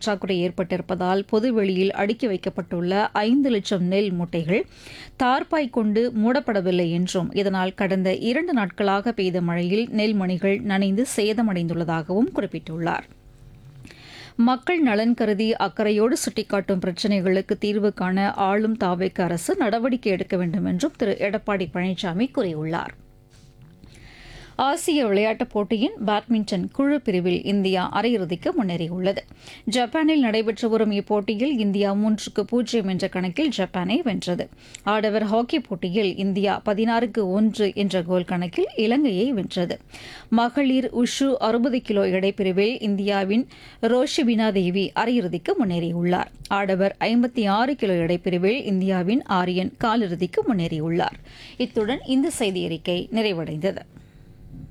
பற்றாக்குறை ஏற்பட்டிருப்பதால் பொதுவெளியில் அடுக்கி வைக்கப்பட்டுள்ள ஐந்து லட்சம் நெல் மூட்டைகள் தார்பாய் கொண்டு மூடப்படவில்லை என்றும் இதனால் கடந்த இரண்டு நாட்களாக பெய்த மழையில் நெல்மணிகள் நனைந்து சேதமடைந்துள்ளதாகவும் குறிப்பிட்டுள்ளார் மக்கள் நலன் கருதி அக்கறையோடு சுட்டிக்காட்டும் பிரச்சினைகளுக்கு தீர்வு காண ஆளும் தாவேக்கு அரசு நடவடிக்கை எடுக்க வேண்டும் என்றும் திரு எடப்பாடி பழனிசாமி கூறியுள்ளார் ஆசிய விளையாட்டுப் போட்டியின் பேட்மிண்டன் குழு பிரிவில் இந்தியா அரையிறுதிக்கு முன்னேறியுள்ளது ஜப்பானில் நடைபெற்று வரும் இப்போட்டியில் இந்தியா மூன்றுக்கு பூஜ்ஜியம் என்ற கணக்கில் ஜப்பானை வென்றது ஆடவர் ஹாக்கி போட்டியில் இந்தியா பதினாறுக்கு ஒன்று என்ற கோல் கணக்கில் இலங்கையை வென்றது மகளிர் உஷு அறுபது கிலோ எடைப்பிரிவில் இந்தியாவின் ரோஷிபினா தேவி அரையிறுதிக்கு முன்னேறியுள்ளார் ஆடவர் ஐம்பத்தி ஆறு கிலோ எடைப்பிரிவில் இந்தியாவின் ஆரியன் காலிறுதிக்கு முன்னேறியுள்ளார் இத்துடன் இந்த செய்தியறிக்கை நிறைவடைந்தது